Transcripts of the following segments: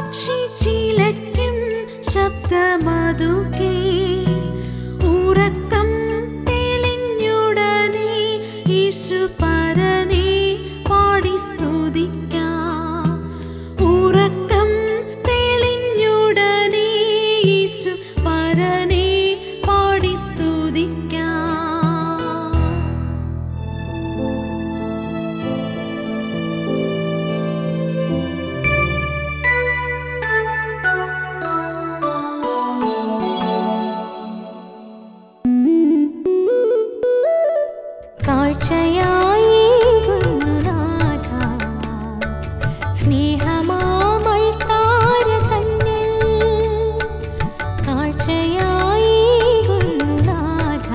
പക്ഷി ചിലയ്ക്കും ശബ്ദമതുകേ ഉറക്കം തെളിഞ്ഞുടനെ യേശു പരനെ പാടി സ്തുതിക്കാം ഉറക്കം തെളിഞ്ഞുടനെ യേശു പരനെ പാടി സ്തുതിക്കാം കാഴ്ചയായി നാഥ സ്നേഹമാമൾ താര തന്നിൽ കാഴ്ചയായി നാഥ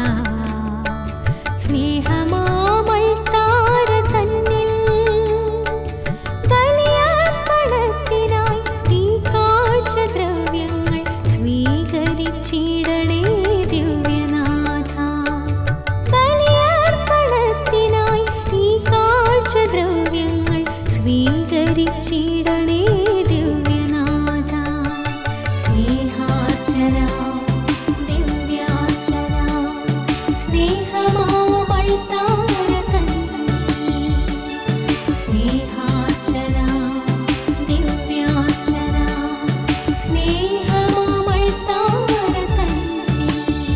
സ്നേഹമാമൾ താര തന്നിൽ ബലിയർപ്പണത്തിനായി ഈ കാഴ്ചദ്രവ്യങ്ങൾ സ്വീകരിച്ചിടണേ ദിവ്യനാഥ ബലിയർപ്പണത്തിനായി ഈ കാഴ്ചദ്രവ്യങ്ങൾ സ്വീകരിച്ചിടണേ ദിവ്യനാഥ സ്നേഹാർച്ചന ദിവ്യാർച്ചന സ്നേഹമാവൾ താര കണ്ണീ സ്നേഹാർച്ചന ദിവ്യാർച്ചന സ്നേഹമാവൾ താര കണ്ണീ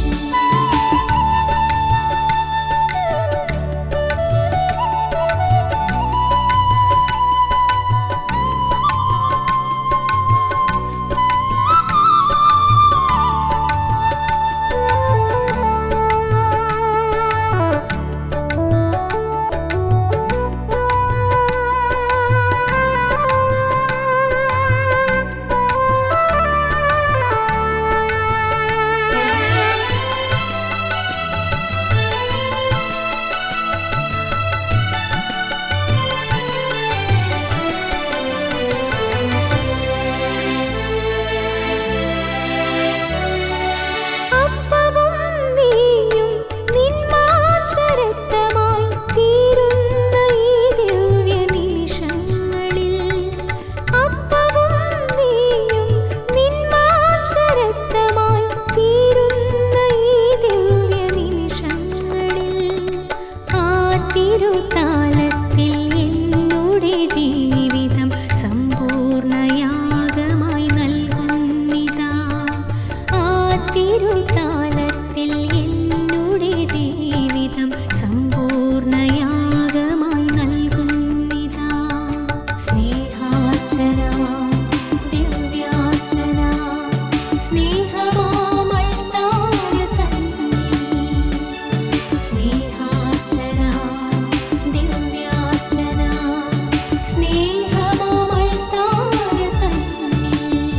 അപ്പവും നീയും നിന്മാംസരക്തമായി തീരുന്ന ഈ ദിവ്യ നിമിഷങ്ങളിൽ അപ്പവും നീയും നിന്മാംസരക്തമായി തീരുന്ന ഈ ദിവ്യ നിമിഷങ്ങളിൽ ആ തിരുത്താലത്തിൽ എന്നുടെ ജീവിതം സമ്പൂർണയാഗമായി നൽകുന്നിതാ ആ തിരുത്താലത്തിൽ എന്നുടെ ജീവിതം സമ്പൂർണയാഗമായി നൽകുന്നിതാ സ്നേഹാർച്ചന ദിവ്യാർച്ചന സ്നേഹമാമൾ താര തന്നീ സ്നേഹാർച്ചന ദിവ്യാർച്ചന സ്നേഹമാമൾ താര തന്നീ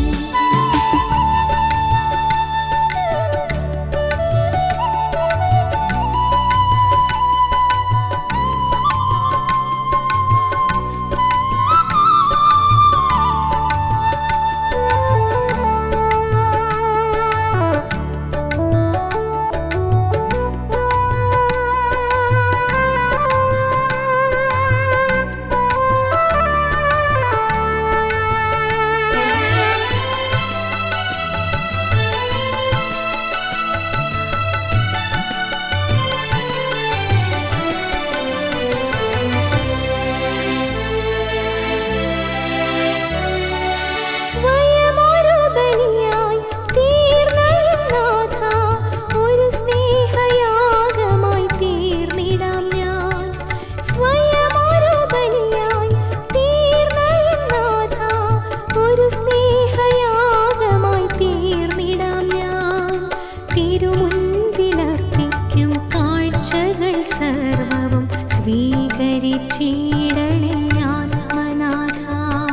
സ്വയമൊരു ബലിയായി തീർന്നനാഥ ഒരു സ്നേഹയാഗമായി തീർന്നിടാം ഞാൻ സ്വയമൊരു ബലിയായി തീർന്നനാഥ ഒരു സ്നേഹയാഗമായി തീർന്നിടാം ഞാൻ തിരുമുൻപിലർപ്പിക്കും കാഴ്ചകൾ സർവവും സ്വീകരിച്ചിടണേ ആത്മനാഥ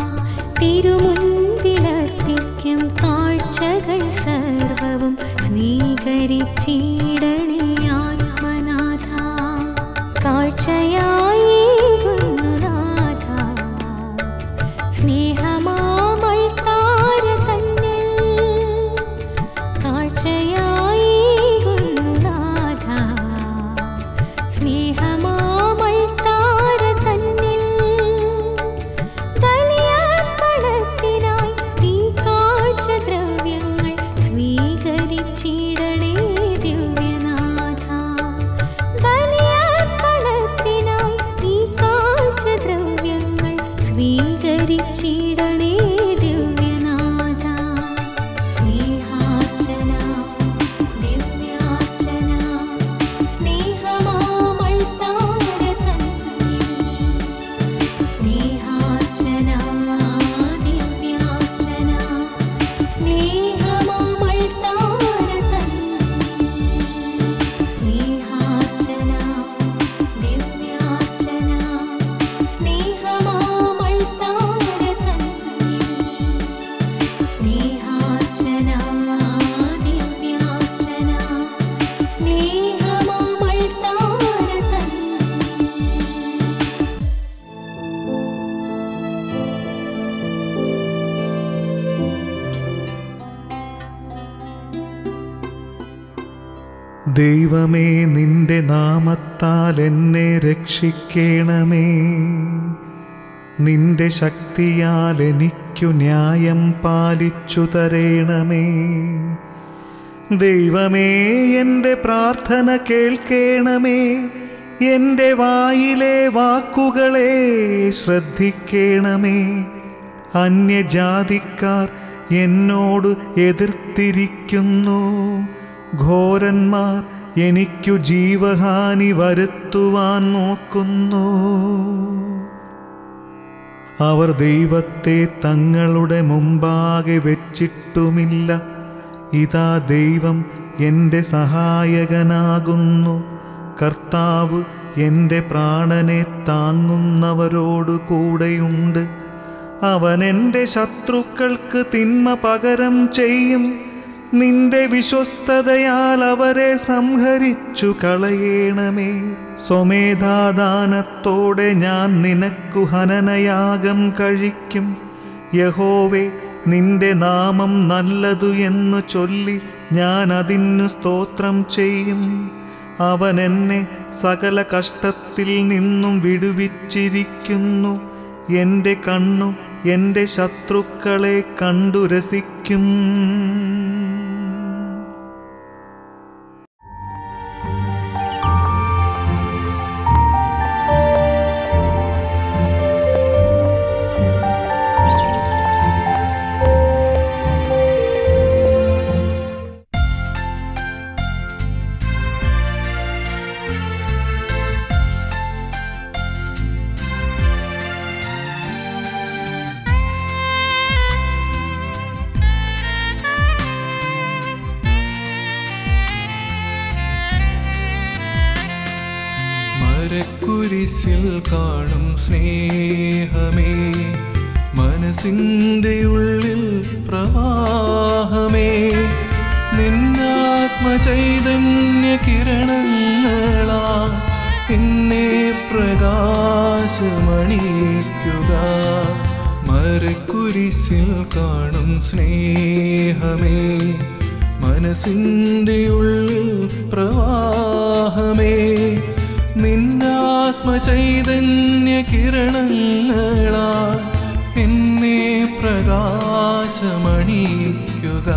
തിരുമുൻപിലർപ്പിക്കും കാഴ്ചകൾ സർവവും സ്വീകരിച്ചിടണേ ആത്മനാഥ കാഴ്ചയായി നാഥ സ്നേഹമാമൾ താര തന്നിൽ കാഴ്ചയായി നാഥ സ്നേഹമാമൾ താര തന്നിൽ ബലിയർപ്പണത്തിനായി നൽകണേ ദിവ്യനാഥ സ്നേഹാർച്ചന ദിവ്യാർച്ചന സ്നേഹമാമൾ താര തന്നിൽ സ്നേഹാർച്ചന ദിവ്യാർച്ചന സ്നേഹമാമൾ താര തന്നിൽ സ്നേഹാർച്ചന ദിവ്യാർച്ചന സ്നേഹമാമൾ താര തന്നിൽ സ്നേഹാർച്ചന ദിവ്യാർച്ചന സ്നേഹമാമൾ താര തന്നിൽ ദൈവമേ നിന്റെ നാമത്താൽ എന്നെ രക്ഷിക്കണമേ നിന്റെ ശക്തിയാൽ എനിക്കു ന്യായം പാലിച്ചു തരേണമേ ദൈവമേ എൻ്റെ പ്രാർത്ഥന കേൾക്കേണമേ എൻ്റെ വായിലെ വാക്കുകളെ ശ്രദ്ധിക്കണമേ അന്യജാതിക്കാർ എന്നോട് എതിർത്തിരിക്കുന്നു ഘോരന്മാർ എനിക്കു ജീവഹാനി വരുത്തുവാൻ നോക്കുന്നു അവർ ദൈവത്തെ തങ്ങളുടെ മുമ്പാകെ വെച്ചിട്ടുമില്ല ഇതാ ദൈവം എൻ്റെ സഹായകനാകുന്നു കർത്താവ് എൻ്റെ പ്രാണനെ താങ്ങുന്നവരോടു കൂടെയുണ്ട് അവൻ എൻ്റെ ശത്രുക്കൾക്ക് തിന്മ പകരം ചെയ്യും നിന്റെ വിശ്വസ്തതയാൽ അവരെ സംഹരിച്ചു കളയേണമേ സ്വമേധാദാനത്തോടെ ഞാൻ നിനക്കു ഹനനയാഗം കഴിക്കും യഹോവേ നിന്റെ നാമം നല്ലതു എന്ന് ചൊല്ലി ഞാൻ അതിനു സ്തോത്രം ചെയ്യും അവൻ എന്നെ സകല കഷ്ടത്തിൽ നിന്നും വിടുവിച്ചിരിക്കുന്നു എൻ്റെ കണ്ണു എൻ്റെ ശത്രുക്കളെ കണ്ടു രസിക്കും മരക്കുരിശിൽ കാണും സ്നേഹമേ മനസ്സിൻ്റെ ഉള്ളിൽ പ്രവാഹമേ നിന്നാത്മചൈതന്യ കിരണങ്ങളാ എന്നെ പ്രകാശമണിക്കുക മരക്കുരിശിൽ കാണും സ്നേഹമേ മനസ്സിൻ്റെ ഉള്ളിൽ പ്രവാഹമേ നിന്നാത്മചൈതന്യ കിരണങ്ങളാ എന്നെ പ്രകാശമണിക്കുക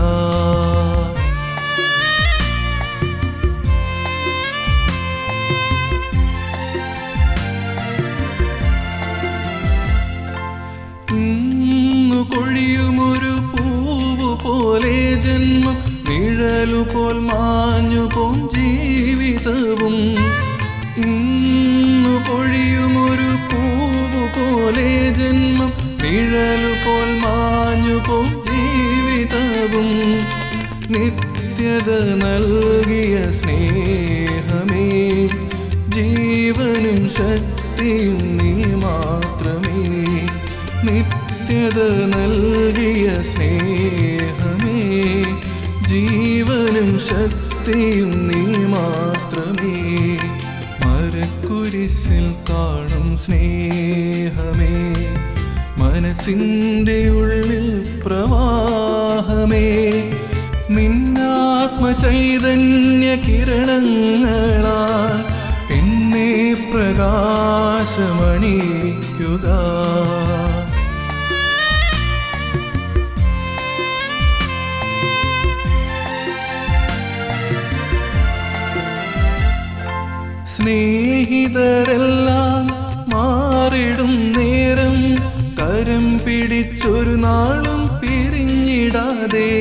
ഇന്നു കൊഴിയുമൊരു പൂവ് പോലെ ജന്മം നിഴലുപോൽ മാഞ്ഞുപോം ജീവിതവും ഇന്നു കൊഴിയുമൊരു പൂവ് പോലെ ജന്മം നിഴലുപോൽ മാഞ്ഞുപോം ജീവിതവും നിത്യത നൽകിയ സ്നേഹമേ ജീവനും ശക്തിയും നീ മാത്രമേ നിത്യത നൽകിയ സ്നേഹമേ ജീവനും ശക്തിയും നീ മാത്രമേ മരക്കുരിശിൽ കാണും സ്നേഹമേ മനസ്സിൻ്റെ ഉള്ളിൽ പ്രവാഹമേ നിന്നാത്മചൈതന്യ കിരണങ്ങളാൽ എന്നെ പ്രകാശമണിക്കുക സ്നേഹിതരെല്ലാം മാറിടും നേരം കരം പിടി പിടിച്ചൊരു നാളും പിരിഞ്ഞിടാതെ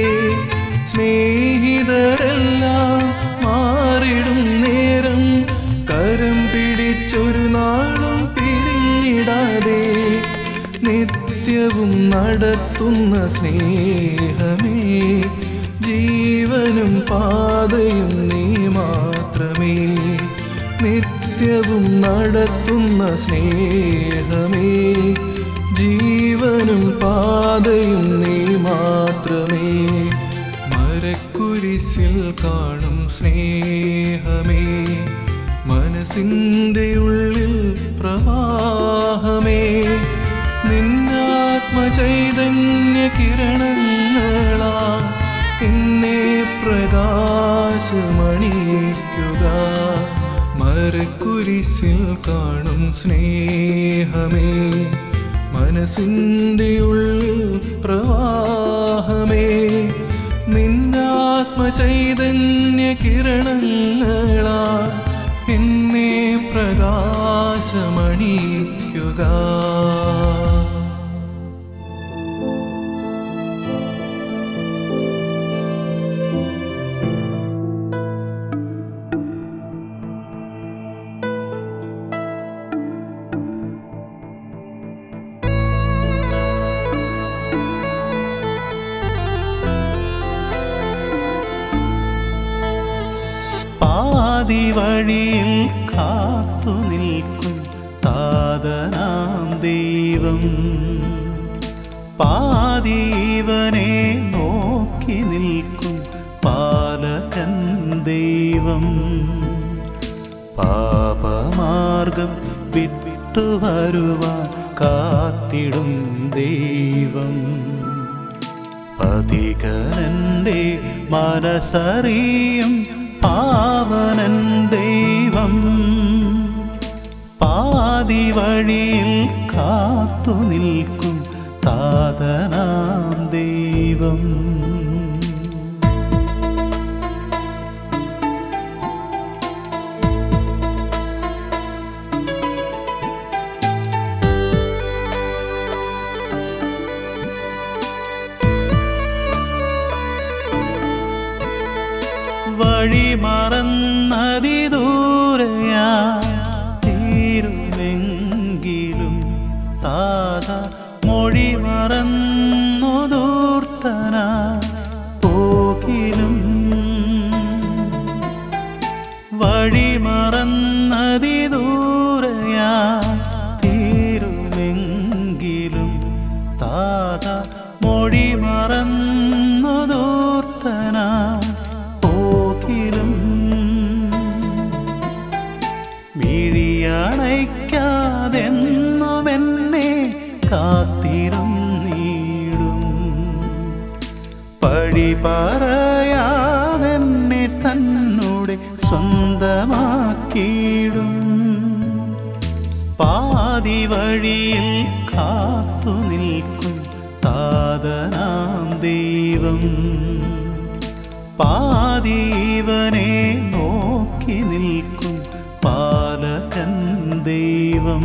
സ്നേഹിതരെല്ലാം മാറിടും നേരം കരം പിടിച്ചൊരു നാളും പിരിഞ്ഞിടാതെ നിത്യവും നടത്തുന്ന സ്നേഹമേ ജീവനും പാതയും നീ മാത്രമേ നിത്യവും നടത്തുന്ന സ്നേഹമേ ജീവനും പാതയും നീ മാത്രമേ മരക്കുരിശിൽ കാണും സ്നേഹമേ മനസ്സിൻ്റെ ഉള്ളിൽ പ്രവാഹമേ നിന്നാത്മചൈതന്യ കിരണങ്ങളാ എന്നെ പ്രകാശമണിക്കുക മരക്കുരിശിൽ കാണും സ്നേഹമേ മനസ്സിൻ്റെ ഉള്ളിൽ പ്രവാഹമേ നിന്നാത്മചൈതന്യ കിരണങ്ങളാ എന്നെ പ്രകാശമണിക്കുക പാതി വഴിയിൽ കാത്തു നിൽക്കും താതനാം ദൈവം പാതീവനെ നോക്കി നിൽക്കും പാലകൻ ദൈവം പാപമാർഗം വിട്ടു വരുവാൻ കാത്തിടും ദൈവം പതികനന്റെ മനസറിയും പാവനൻ ദൈവം പാതി വഴിയിൽ കാത്തു നിൽക്കും താതനാം ദൈവം വഴി മറന്നതി ദൂരയാ തീരുമെങ്കിലും താത മൊഴി മറന്നു ദൂർത്തന പോകിലും വഴി മറന്നതി ദൂരയാ തീരുമെങ്കിലും താത മൊഴി മറന്നു ദൂർത്തന പോകിലും മിഴിയണയ്ക്കാതെന്നും എന്നെ കാത്തിരുന്നീടും പഴി പറയാതെന്നെ തന്നോടെ സ്വന്തമാക്കിയിടും പാതി വഴിയിൽ കാത്തു നിൽക്കും താതനാം ദൈവം പാതീവനെ നോക്കി നിൽക്കും പാലകൻ ദൈവം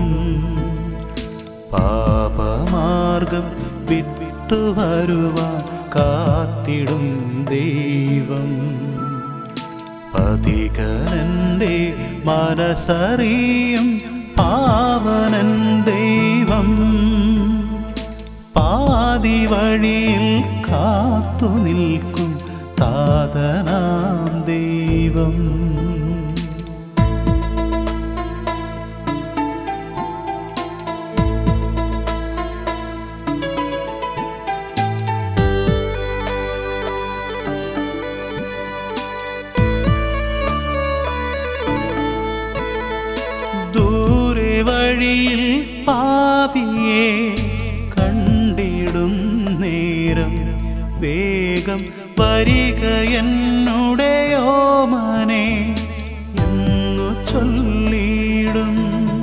പാപമാർഗം വിട്ടു വരുവാൻ കാത്തിടും ദൈവം പതികനന്റെ മനസറിയും പാവനൻ ദൈവം പാതി വഴിയിൽ കാത്തു നിൽക്കും താതനാം ദൈവം ദൂരെ വഴിയിൽ പാപിയെ കണ്ടിടും നേരം വേഗം വരിക എന്നുടെയോ മനെ എന്നു ചൊല്ലിടും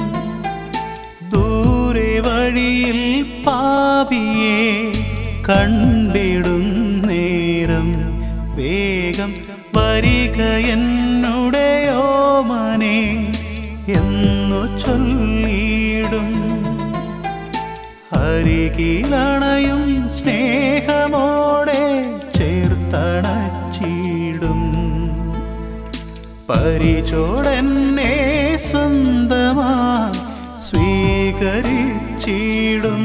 ദൂരെ വഴിയിൽ പാപിയെ കണ്ടിടും നേരം വേഗം വരിക എന്നുടെയോ മനെ എന്നു ചൊല്ലിടും അരികിലണ പരിചോടെന്നെ സ്വന്തമായി സ്വീകരിച്ചിടും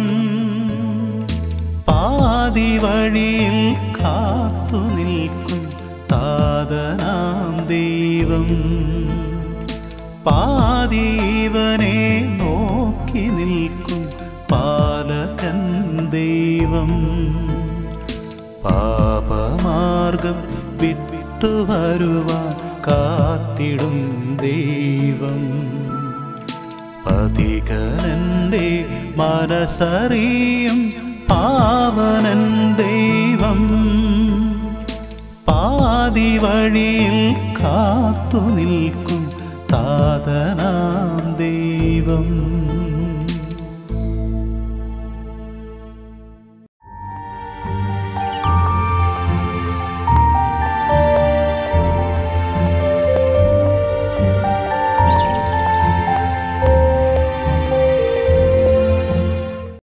പാതി വഴിയിൽ കാത്തു നിൽക്കും താതനാം ദൈവം പാതീവനെ നോക്കി നിൽക്കും പാലകൻ ദൈവം പാപമാർഗം വിട്ടു വരുവാൻ കാത്തിടും ദൈവം പതികനന്റെ മനസ്സറിയും പാവനൻ ദൈവം പാതി വഴിയിൽ കാത്തു നിൽക്കും താതനാം ദൈവം